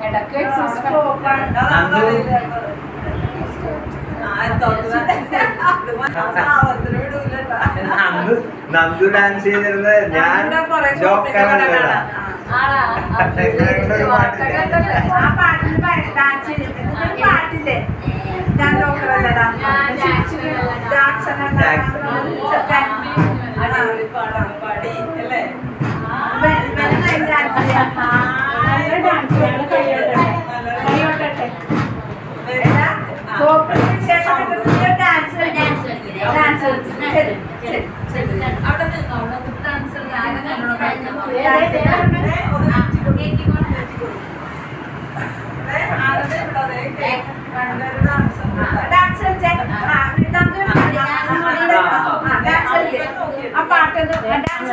ഇടയ്ക്ക് എക്സസൈസ് പോക്കാണ് നന്ദു നന്ദു ഡാൻസ് ചെയ്തിരുന്നത് ഞാൻ ജോക്കറല്ലടാ ആടാ ഒരു പാട്ടില്ലേ? ആ പാട്ടിൽ ഡാൻസ് ചെയ്തിട്ടുണ്ട് ഒരു പാട്ടില്ലേ ഞാൻ ഡോക്ടറല്ലടാ ജാക്സൺ ജാക്സൺ. പാടി അല്ലേ ഡാൻസ് ചെയ്യാം നല്ല ഡാൻസ് ഞങ്ങൾ കൈയ്യോട്ടെ കൈയ്യോട്ടെ ഡാൻസ് ഡാൻസ് അവിടെ നിന്നോ അവിടെ ഡാൻസ് ഡാൻസ് ആ പാട്ട് ഡാൻസ്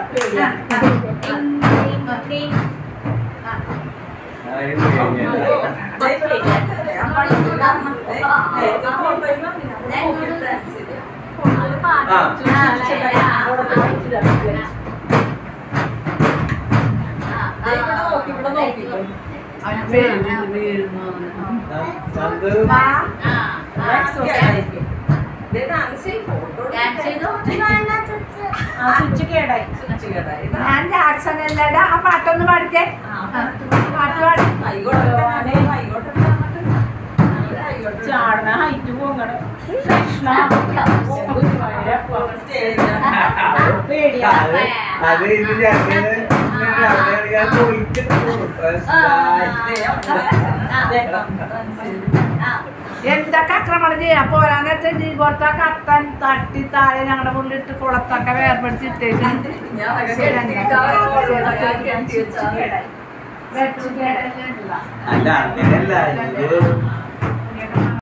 ആരും കഴിഞ്ഞില്ല. നന്ദു ആ സ്വിച്ച് കേടായി ഞാൻ ജാക്സൺ അല്ലടാ ആ പാട്ടൊന്ന് പാടിക്കേ പാട്ട് പാടി ചാടണ ഹൈറ്റ് പോകണം കൃഷ്ണ പേടിയാ അത് അത് ഇത് ചേർത്തത് അവിടെ ഞാൻ ചോദിക്കുന്നു എന്തൊക്കെ ആക്രമണം ചെയ്യാം പോരാൻ നേരത്തെ ജീവത്തെ കട്ടൻ തട്ടി താഴെ ഞങ്ങളുടെ മുള്ളിട്ട് കുളത്തൊക്കെ വേർപെടുത്തിട്ടേക്ക് അല്ല അങ്ങനെയല്ല ഇത്